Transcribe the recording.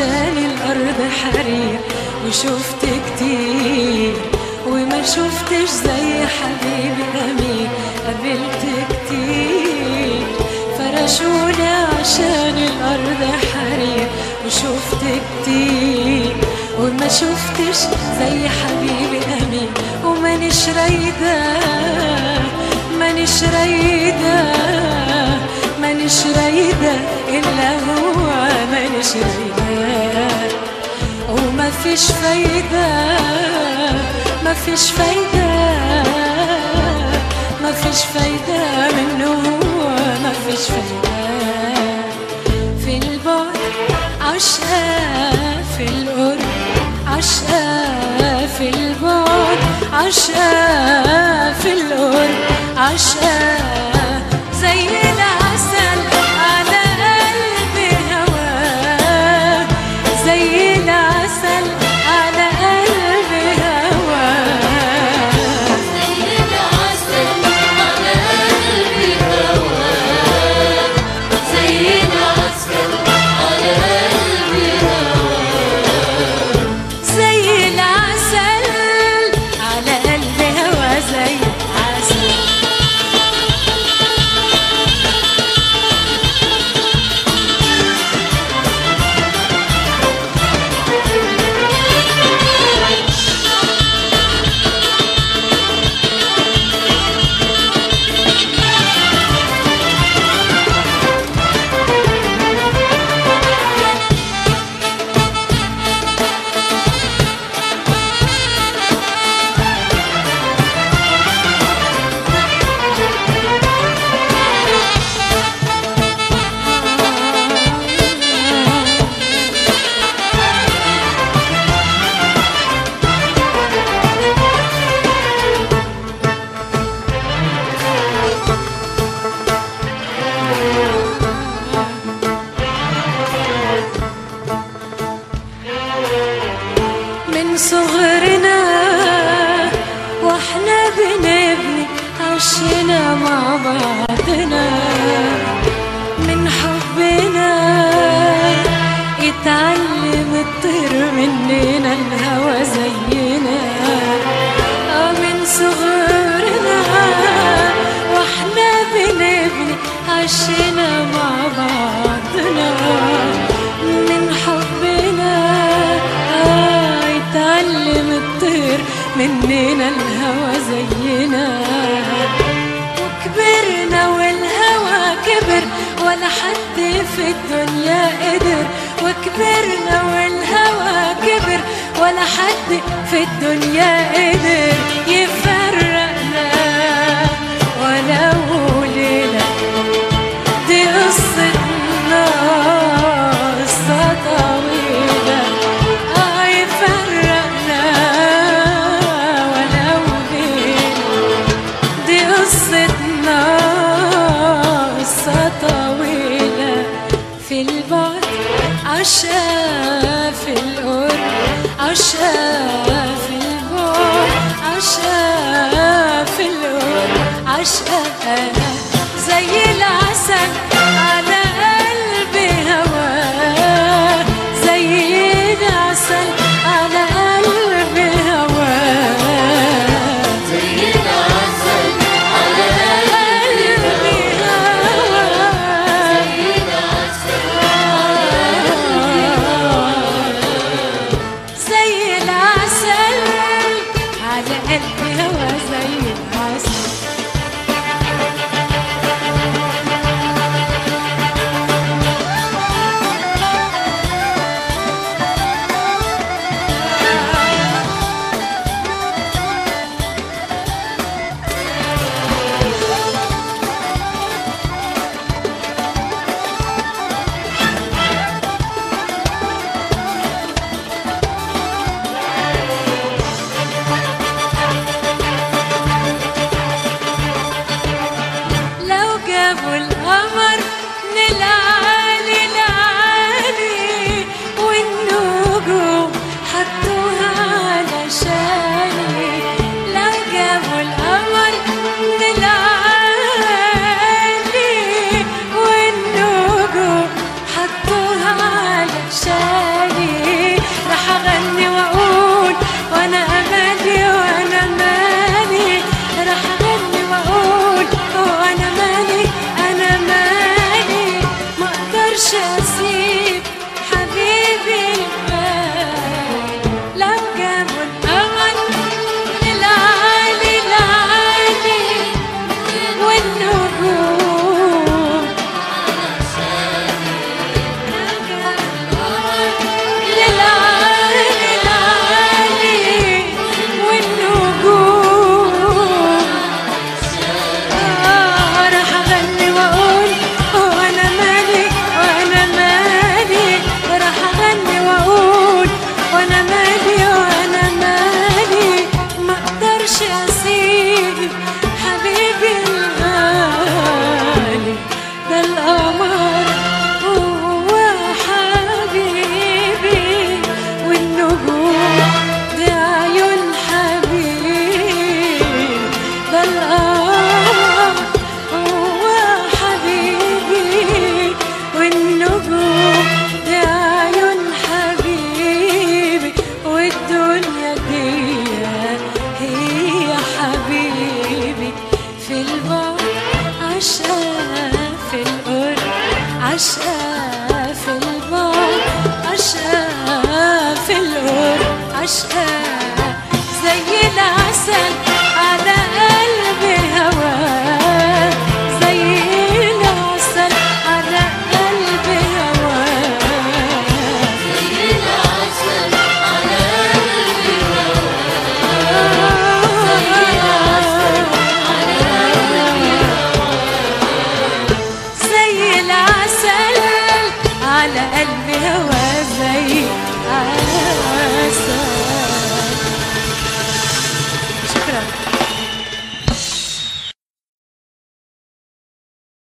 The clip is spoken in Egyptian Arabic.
عشان الأرض حرية وشفت كتير وما شفتش زي حبيبي أمين قابلت كتير فرشوني عشان الأرض حرية وشفت كتير وما شفتش زي حبيبي أمين ومانيش رايدة مانيش رايدة مانيش رايدة إلا هو مانيش رايدة وما فيش فايدة ما فيش فايدة ما فيش فايدة منه هو ما فيش فايدة في البعد عشقة في القرب عشقة في البعد عشقة في القرب عشقة زي العسل على قلبي هواه زي العسل على قلبي هواه زي العسل على قلبي هواك زي العسل على قلبي هواك زي العسل على قلبي هوا زي العسل من صغرنا واحنا بنبني عشنا مع بعضنا من حبنا يتعلم الطير مننا الهوى زينا آه من صغرنا واحنا بنبني عشنا مع بعضنا من حبنا آه يتعلم الطير مننا الهوى زينا وكبرنا والهوى كبر ولا حد في الدنيا قدر وكبرنا والهوى كبر ولا حد في الدنيا قدر يفرقنا ولو ليلة دي قصتنا قصة طويلة آه يفرقنا ولو ليلة دي قصتنا قصة طويلة في البعد عشا في القرب عشا في البعد عشا في القرب عشا زي العسل على قلبي هواه زي العسل على قلبي هواه زي العسل على قلبي هواه زي العسل زي العسل على قلبي هوا زي العسل مش